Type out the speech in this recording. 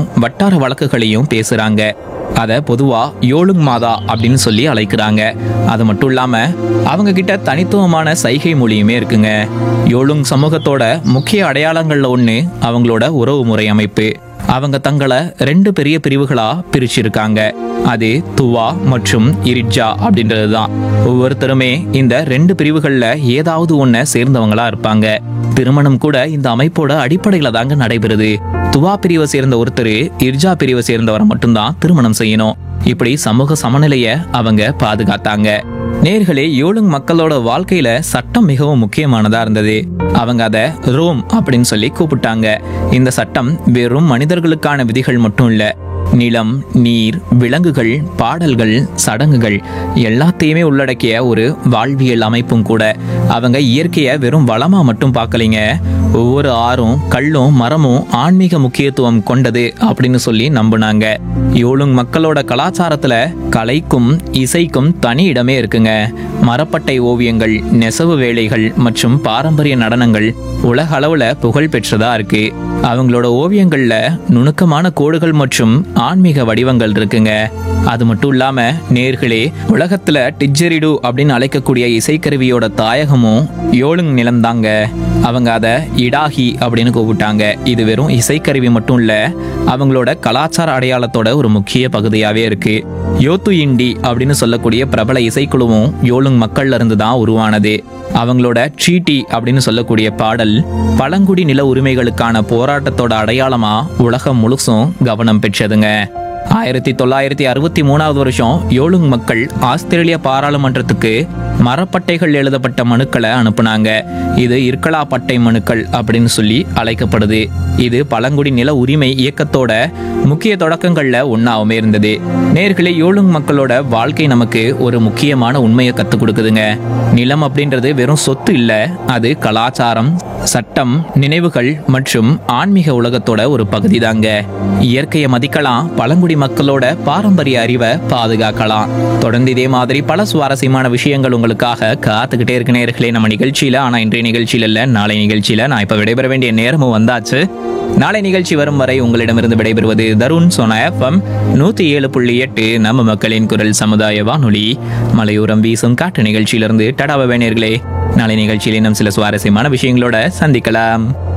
வட்டார வழக்குகளையும் பேசுறாங்க அதை பொதுவா யோலுங் மாதா அப்படின்னு சொல்லி அழைக்கிறாங்க அது மட்டும் இல்லாம அவங்க கிட்ட தனித்துவமான சைகை மொழியுமே இருக்குங்க யோலுங் சமூகத்தோட முக்கிய அடையாளங்கள்ல ஒண்ணு அவங்களோட உறவு முறை அமைப்பு அவங்க தங்களை ரெண்டு பெரிய பிரிவுகளா பிரிச்சிருக்காங்க அது துவா மற்றும் இரிட்ஜா அப்படின்றது தான் ஒவ்வொருத்தருமே இந்த ரெண்டு பிரிவுகள்ல ஏதாவது ஒன்ன சேர்ந்தவங்களா இருப்பாங்க திருமணம் கூட இந்த அமைப்போட அடிப்படையில தாங்க நடைபெறுது துவா பிரிவை சேர்ந்த ஒருத்தர் இர்ஜா பிரிவை சேர்ந்தவரை மட்டும்தான் திருமணம் செய்யணும் இப்படி சமூக சமநிலைய அவங்க பாதுகாத்தாங்க நேர்களே யோலுங் மக்களோட வாழ்க்கையில சட்டம் மிகவும் முக்கியமானதா இருந்தது அவங்க அதை ரோம் அப்படின்னு சொல்லி கூப்பிட்டாங்க இந்த சட்டம் வெறும் மனிதர்களுக்கான விதிகள் மட்டும் இல்ல நிலம் நீர் விலங்குகள் பாடல்கள் சடங்குகள் எல்லாத்தையுமே உள்ளடக்கிய ஒரு வாழ்வியல் அமைப்பும் கூட அவங்க இயற்கையை வெறும் வளமா மட்டும் பார்க்கலைங்க ஒவ்வொரு ஆறும் கல்லும் மரமும் ஆன்மீக முக்கியத்துவம் கொண்டது அப்படின்னு சொல்லி நம்பினாங்க யோலுங் மக்களோட கலாச்சாரத்துல கலைக்கும் இசைக்கும் தனி இடமே இருக்குங்க மரப்பட்டை ஓவியங்கள் நெசவு வேலைகள் மற்றும் பாரம்பரிய நடனங்கள் உலக அளவுல புகழ் பெற்றதா இருக்கு அவங்களோட ஓவியங்கள்ல நுணுக்கமான கோடுகள் மற்றும் ஆன்மீக வடிவங்கள் இருக்குங்க அது மட்டும் இல்லாம நேர்களே உலகத்துல டிஜெரிடு அப்படின்னு அழைக்கக்கூடிய இசைக்கருவியோட தாயகமும் யோலுங் நிலம்தாங்க அவங்க அதை இடாகி அப்படின்னு கூப்பிட்டாங்க இது வெறும் இசைக்கருவி மட்டும் இல்ல அவங்களோட கலாச்சார அடையாளத்தோட ஒரு முக்கிய பகுதியாவே இருக்கு யோத்து இண்டி அப்படின்னு சொல்லக்கூடிய பிரபல இசைக்குழுவும் யோலுங் மக்கள்ல இருந்து தான் உருவானது அவங்களோட ட்ரீட்டி அப்படின்னு சொல்லக்கூடிய பாடல் பழங்குடி நில உரிமைகளுக்கான போராட்டத்தோட அடையாளமா உலகம் முழுசும் கவனம் பெற்றதுங்க ஆயிரத்தி தொள்ளாயிரத்தி அறுபத்தி மூணாவது வருஷம் யோலுங் மக்கள் ஆஸ்திரேலிய பாராளுமன்றத்துக்கு மரப்பட்டைகள் எழுதப்பட்ட மனுக்களை அனுப்புனாங்க இது இர்கலா பட்டை மனுக்கள் அப்படின்னு சொல்லி அழைக்கப்படுது இது பழங்குடி நில உரிமை இயக்கத்தோட முக்கிய தொடக்கங்கள்ல ஒன்னாவுமே இருந்தது நேர்களே யோலுங் மக்களோட வாழ்க்கை நமக்கு ஒரு முக்கியமான உண்மையை கற்றுக் கொடுக்குதுங்க நிலம் அப்படின்றது வெறும் சொத்து இல்ல அது கலாச்சாரம் சட்டம் நினைவுகள் மற்றும் ஆன்மீக உலகத்தோட ஒரு பகுதி தாங்க இயற்கையை மதிக்கலாம் பழங்குடி மக்களோட பாரம்பரிய அறிவை பாதுகாக்கலாம் தொடர்ந்து இதே மாதிரி பல சுவாரஸ்யமான விஷயங்கள் உங்களுக்காக காத்துக்கிட்டே இருக்க நேர்களே நம்ம நிகழ்ச்சியில ஆனா இன்றைய நிகழ்ச்சியில இல்ல நாளை நிகழ்ச்சியில நான் இப்ப விடைபெற வேண்டிய நேரமும் வந்தாச்சு நாளை நிகழ்ச்சி வரும் வரை உங்களிடமிருந்து விடைபெறுவது தருண் சோனா எஃப்எம் நூத்தி ஏழு புள்ளி எட்டு நம்ம மக்களின் குரல் சமுதாய வானொலி மலையோரம் வீசும் காட்டு நிகழ்ச்சியிலிருந்து டடாவ வேணியர்களே நாளை நிகழ்ச்சியில் இன்னும் சில சுவாரஸ்யமான விஷயங்களோட சந்திக்கலாம்